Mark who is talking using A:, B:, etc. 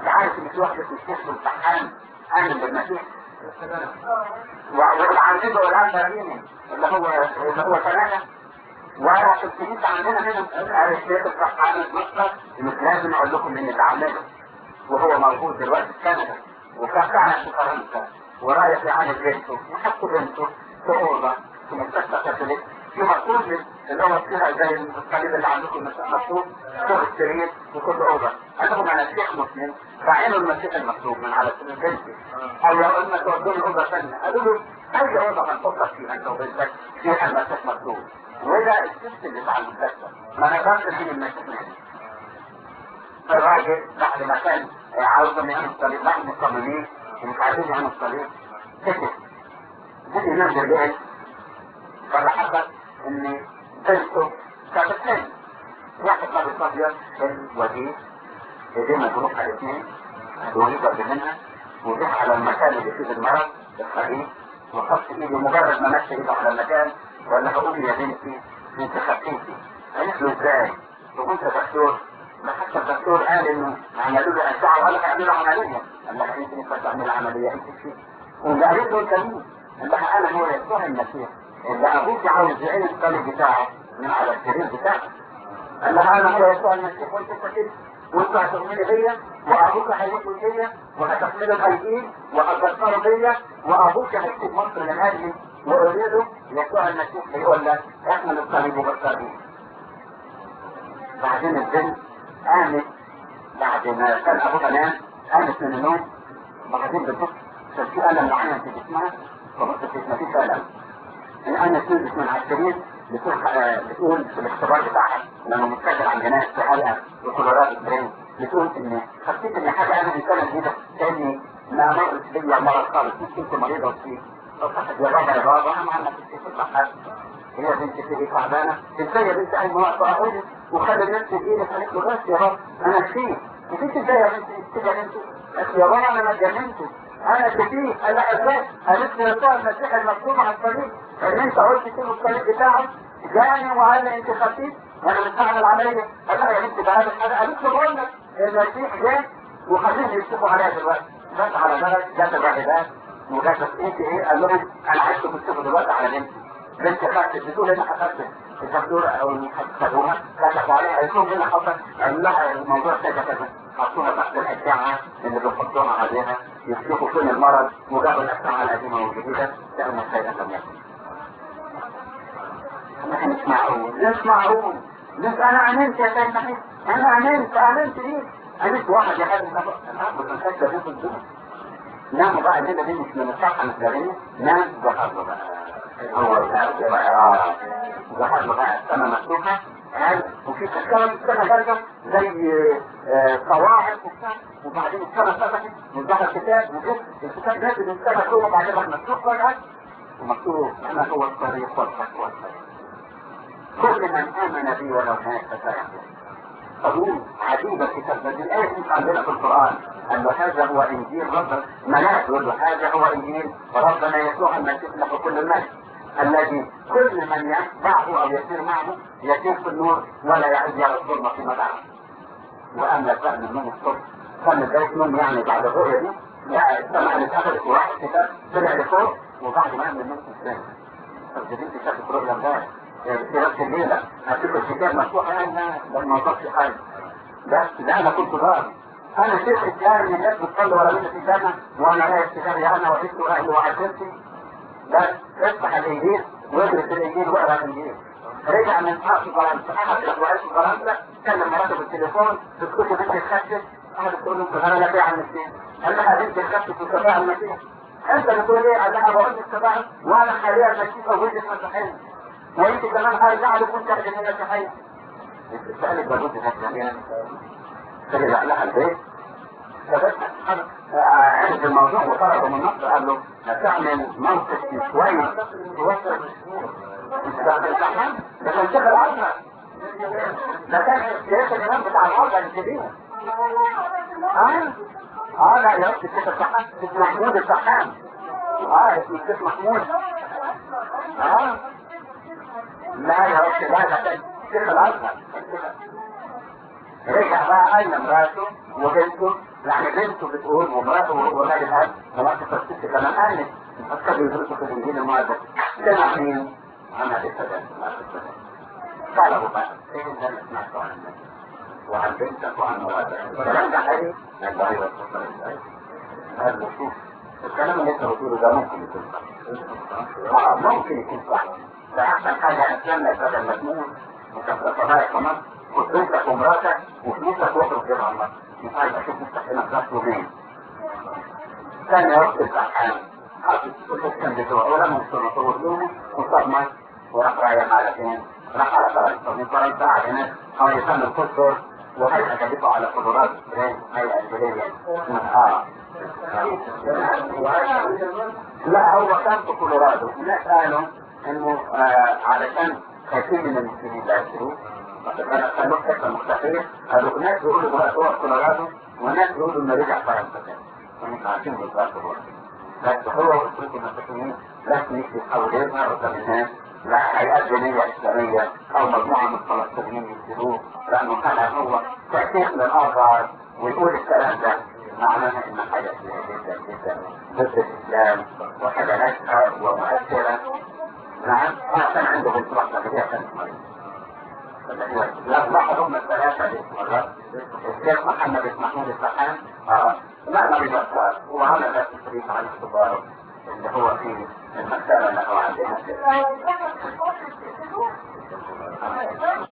A: انت عارف ان في واحد اسمه الشيخ الامتحان امن بالمسيح والعزيز والعزيز اللي هو اللي هو ثلاثة وانا في الكنيسة عندنا هنا الشيخ الامتحان المصدر مش لازم اقول لكم ان اللي عمله وهو موجود دلوقتي في كندا وكان فعلا في فرنسا ورايح يعالج بنته وحط بنته في اوضه في مستشفى كاثوليك فيها كل اللي هو فيها زي الصليب اللي عندكم مكتوب فوق السرير وكل اوضه قال لهم انا شيخ مسلم فعينوا المسيح المكتوب من على سرير بنتي او لو قلنا تودوني اوضه ثانيه قالوا له اي اوضه هنحطك فيها انت وبنتك فيها المسيح مكتوب وده السيستم اللي بتاع المستشفى ما نقدرش نجيب المسيح من الراجل بعد ما كان عاوزهم يعملوا الصليب لا مصممين ومش عايزين يعملوا الصليب سكت بدي ينزل بيت فاللي حصل ان بنته كانت حلم واحد ما بيصدر الوزير ايديه مجروح على الاثنين الوليد قبل منها وجه على المكان اللي فيه المرض الخبيث وحط ايده مجرد ما مشى ايده على المكان ولا هقول يا بنتي انت خفيتي قالت له ازاي؟ وكنت دكتور ما حتى الدكتور قال انه عملوا له اشعه ولا هيعملوا عمليه قال لها انت مش هتعمل عمليه انت فيه واللي قالت له انت مين؟ قال لها انا هو يسوع المسيح اللي ابوك عاوز يعين الطريق بتاعه من على السرير بتاعه قال لها انا هو يسوع المسيح وانت كده وانتوا هتؤمنوا بيا وابوك هيموت بيا وهتحملوا الايدين وهتذكروا بيا وابوك هيكتب مصر لهذه واريده يسوع المسيح يقول لك احمل الصليب وبشر بيه بعدين البنت قامت بعد ما كان ابوها نام قامت من النوم بعدين بتبص كان في الم معين في جسمها فبصت ما فيش الم الان تنزل من على السرير بتقول في الاختبار بتاعها لما متسجل عند ناس في حلقه وكولورات برين بتقول ان حسيت ان حاجه انا انسانه جديده كاني ما مرت بيا مرض خالص مش كنت مريضه وفيه فصحت يا بابا يا بابا انا ما عملت في صحت هي بنت تيجي تعبانه ازاي يا بنت اي وقت اقول وخلي نفسي بايدك قالت له بس يا بابا انا شفيت نسيت ازاي يا بنت كده يا بنت قالت يا بابا انا ما اتجننتش انا شفيت قال لها ازاي قالت لي يسوع المسيح المكتوب على الطريق ان انت قلت كده الطريق بتاعه جاني وقال لي انت خفيف وانا مش هعمل عمليه قال لها يا بنت ده قالت حاجه قالت له بقول لك المسيح جه وخليهم يشوفوا عليها دلوقتي جت على بالك جت الراهبات وجت انت ايه قال لهم انا عايزكم تشوفوا دلوقتي على بنتي بنت خفت بتقول انا خفت الدكتور او المحسبوها كشفوا عليها قالت لهم ايه اللي حصل؟ قال لها الموضوع كذا كذا حطوها تحت الاشعه اللي بيحطوها عليها يشوفوا فين المرض وجابوا الاشعه القديمه والجديده لقوا ما شيئا لم يكن. احنا مش معقول مش معقول مش انا امنت يا سيدنا حسين انا امنت امنت ليه؟ امنت واحد يا حبيبي انا كنت مسجل في الدنيا نعم بقى كده دي مش من الصحة الإسلامية نعم ظهر له بقى هو اه ظهر له بقى السنة مفتوحة قال وفي السنة السنة درجة زي صواعق وبتاع وبعدين السنة فتحت وظهر كتاب وجبت الكتاب ده من السنة كله بعدين راح مفتوح فجأة ومكتوب أنا هو الطريق والحق والخير كل من آمن بي ولو مات فسيحيا قانون عجيب الكتاب ده الآية مش عندنا في القرآن أن هذا هو إنجيل رب ملاك يقول له هذا هو إنجيل ربنا يسوع المسيح له كل المجد الذي كل من يتبعه أو يسير معه يسير في النور ولا يعد يرى الظلمة في مدعه وأما بقى من نوم الصبح كان بداية نوم يعني بعد الرؤية دي لا السماء اللي اتقفلت وراح الكتاب طلع لفوق وبعد ما من نوم الثاني طب دي انت شافت رؤية امبارح في نفس الليلة هتبقى الكتاب مفتوح يعني ده ما وصلش حاجة بس ده انا كنت ضارب انا شيخ الجار من الناس بتصلي ولا مني في الجنة وانا رايح تجاري انا وعشت اهلي وعشرتي بس افتح الانجيل وادرس الانجيل واقرا الانجيل رجع من حق فرنسا احد وعيش فرنسا كلم مراته بالتليفون تسكت بنتي خشت قعدت تقول له انت انا فيها عن المسيح قال لها بنتي خشت وكفاها عن المسيح انت بتقول ايه قال لها بقول لك كفاها وانا خليها المسيح وجدت مسيحيه وانت كمان هرجع لك وانت تخدم المسيحيه سألت بابوتي هتلاقيها فرجع لها البيت فبس عرف الموضوع وطلبه من مصر قال له هتعمل موقف شوية توصل مش ده الزحمة ده كان شيخ الأزهر ده كان شيخ الإمام بتاع الأرض الكبير اه اه لا يا رب الشيخ السحام اسمه محمود السحام اه اسمه الشيخ محمود اه لا يا رب لا ده كان شيخ الأزهر رجع بقى قال مراته وبنته يعني بنته بتقول ومراته وغالب هذا مراته فلسفة كمان قالت أكثر يدرسوا في الإنجيل المقدس سمع مين؟ عمل السداد طلبوا بقى إيه ده اللي سمعته عن الناس وعن بنتك وعن مراتك الكلام ده حقيقي؟ الله يوفقك ازاي؟ قال له شوف الكلام اللي انت بتقوله ده ممكن يكون صح اه ممكن يكون صح ده احسن حاجه اتمنى بدل ما تموت وتبقى طبيعي في مصر وبنتك ومراتك وفلوسك واخرج جمع مصر مش عايز اشوف مستحيلك راس يومين ثاني وقت الامتحان حاطط الكتاب بتوعه ولا من الصنطور يومه وصاب مصر وراح رايح على فين؟ راح على فرنسا ومن فرنسا على هناك حوالي ثمان اشهر وهيئة جابته على قدرات هيئة الجلية اه لا هو كان في كولورادو الناس قالوا انه آه علشان خايفين من المسلمين لا يشتروه قالوا حته مختفيه قالوا ناس بيقولوا دلوقتي هو في كولورادو وناس بيقولوا انه رجع فرنسا تاني فمش عارفين بالظبط هو بس هو واسرته المسيحيين لازم يجي يحاول يظهر قدام الناس لا هيئات دينية إسلامية أو مجموعة من الفلسطينيين يسيروه لأنه كان هو تأثير للآخر ويقول الكلام ده معناها إن حاجة جدا جدا ضد الإسلام وحاجة ناجحة ومؤثرة نعم كان عنده بنطلع تغذية كانت مريضة لا لاحظوا الثلاثة مرات الشيخ محمد محمود السحان اه لا ما بيبقى وعمل ذات الشريف على اختباره اللي هو في المكتبة اللي هو عندنا